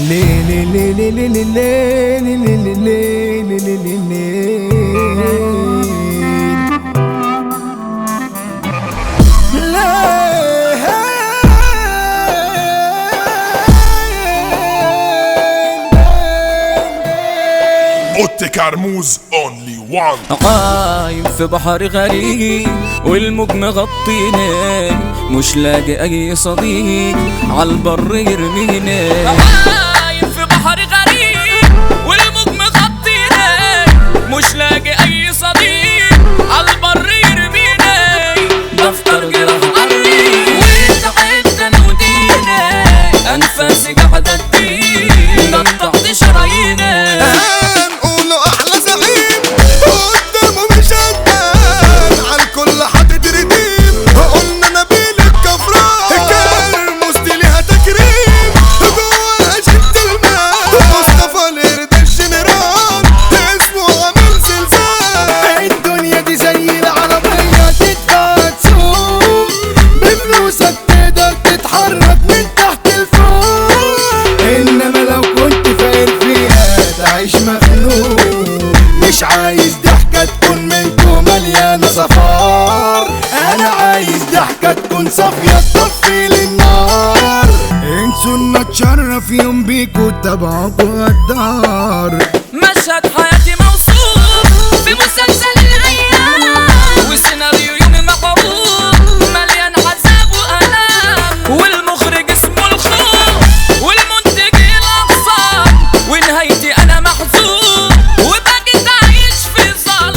ليه ليه ليه ليه ليه ليه ليه ليه ليه ليه ليه ليه ليه اوتي كرموز اونلي وان عايم في بحر غريب والموج مغطيني مش لاقي اي صديق عالبر يرميني عايم في بحر غريب والموج مغطيني مش لاقي اي صديق عالبر يرميني دفتر جرح قلبي وتعبت انا وديني انفاسي قاعده تدين قطعت شراييني هنقوله احلى زعيم قدامه مش هتبان على الكل حاطط رديم قلنا نبيل الكفران كان ليها تكريم جوا شد الماء مصطفى القرد الجنرال اسمه عامل زلزال الدنيا دي زي العربية تدفع تسوق بفلوسك تقدر تتحرك من تحت لفوق انما لو كنت فاير فيها تعيش مخنوق مش عايز ضحكة تكون منكم مليانة صفار انا عايز ضحكة تكون صافية تطفي لي النار انسوا ان اتشرف يوم بيكوا تبعكوا الدار مشهد حياتي موصوف في مسلسل الايام وسيناريو يومي مقروض مليان عذاب والام والمخرج اسمه الخوف والمنتج الاقصى ونهايتي انا محزون وبقيت عايش في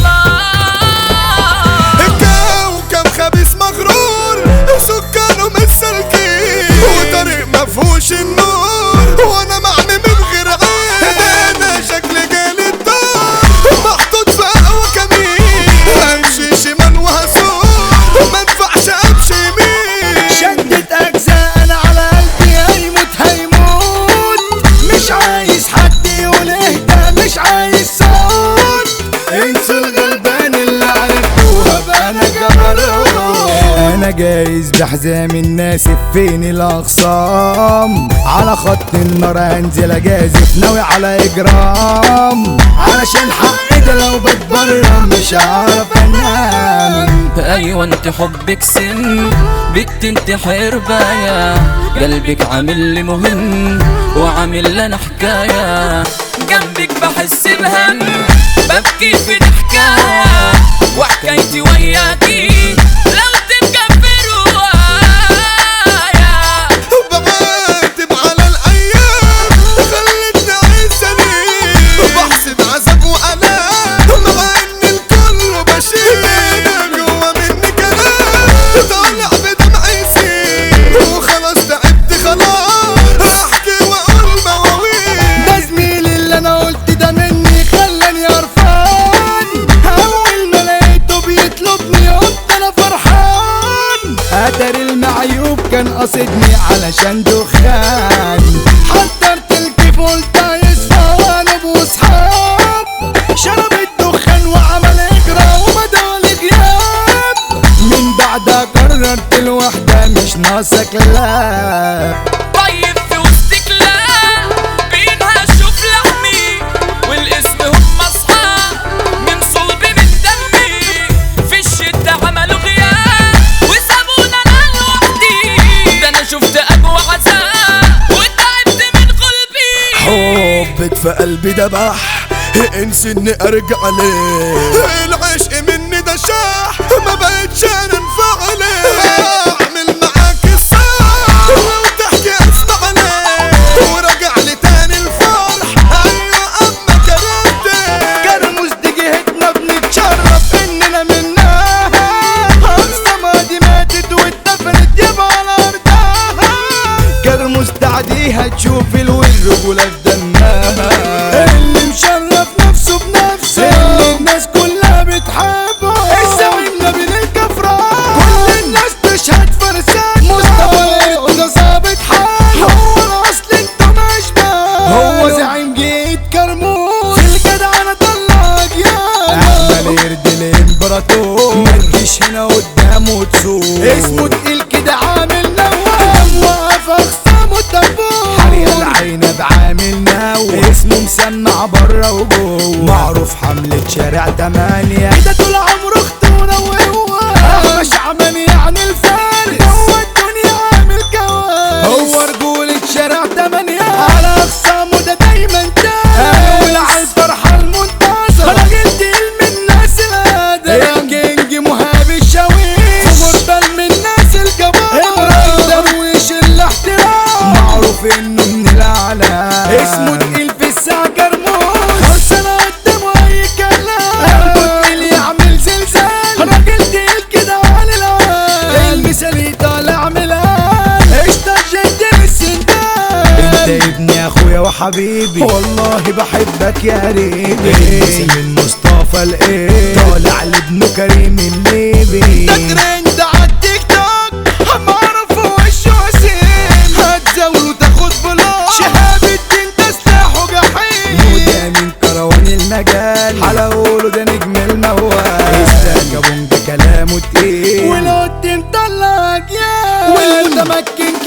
ظلام الكوكب خبيث مغرور سكانه متسلكين وطريق مفهوش النور وانا معمي من غير عين انا شكلي جالي الدار محطوط في قهوة كمين امشي شمال وهسوق ما ينفعش امشي يمين شدت اجزاء انا على قلبي هيموت هيموت مش عايز حد يقول اهدى مش عايز صوت انسوا الغلبان اللي عرفتوها بقى انا جبروت انا جايز بحزام الناس فين الاخصام على خط النار هنزل اجازف ناوي على اجرام علشان حقي ده لو بتبرم مش هعرف انام ايوه انت حبك سن بنت انت حرباية قلبك عامل لي مهم وعامل لنا حكاية جنبك بحس بهم ببكي في ضحكاية وحكايتي وياكي لو تبقى في رواية بعاتب على الايام خلتني عايز سليم بحسب عذاب والام مع ان الكل بشيل جوا مني كلام طالع بدمع يسيل وخلاص تعبت خلاص احكي واقول مواويل ده زميلي اللي انا قلت ده مني خلاني قرفان اول ما لقيته بيطلبني قلت انا فرحان قدر المعيوب كان قاصدني علشان دخان حضرت الكيف قلت يصفى وانا بوصحاب شرب الدخان وعمل اجرا وبدا الغياب من بعدها قررت الوحدة مش ناقصة كلاب طيب في وسط كلاب بينها شوف لحمي والاسم هم اصحاب من صلبي من دمي في الشدة عملوا غياب وسابونا انا لوحدي ده انا شفت اقوى عذاب وتعبت من قلبي حبك في قلبي دبح انسي اني ارجع ليه العشق مني ده شاح ما بقتش انفع عليه اعمل معاك الصح وتحكي اسمع عليه وراجع لي تاني الفرح ايوه اما كرهتك كرموز دي جهتنا بنتشرف اننا منها اقصى دي ماتت واتدفنت يبقى على ارضها كرموز تعديها تشوف الرجولة في دمها اللي مشرف نفسه بنفسه اللي الناس كلها بتحبه الزعيم نبيل الكفران كل الناس تشهد فرسان مصطفى القدة ظابط حاله هو الاصل انت مش هو زعيم جيت كرموز الجدع انا طلع اجيال احمد يرد الامبراطور متجيش هنا قدامه تسوق اسمه تقيل كده عامل نوام واقف اخصامه الدبور حريق العنب عامل بيسمع بره وجوه معروف حملة شارع تمانية كده طول عمره اختونا وهو احمى شعبان يعني الفارس هو الدنيا عامل كوارث هو رجولة شارع تمانية على اخصامه ده دايما تاني على الفرحة المنتصرة راجل تقيل من الناس الهادى يا كينج مهاب الشاويش غربال من الناس الكبار ابراهيم درويش الاحترام معروف انه من الاعلى اسمه تقيل في الساعة كرموز خلصنا قدامه اي كلام قلبه تقيل يعمل زلزال راجل تقيل كده على العال المثالي طالع ملال قشطة جد السندال انت ابني اخويا وحبيبي والله بحبك يا ريبي من مصطفى الايه طالع لابنه كريم الليبي ده ترند على التيك توك معرف وشه وسيم هتزاوله تاخد بلاك شهاب الدين ده سلاحه جحيم وده من كروان المجال حلاوله ده نجم الموال الساجة بوم ده كلامه تقيل والقدام طلع اجيال والمتمكن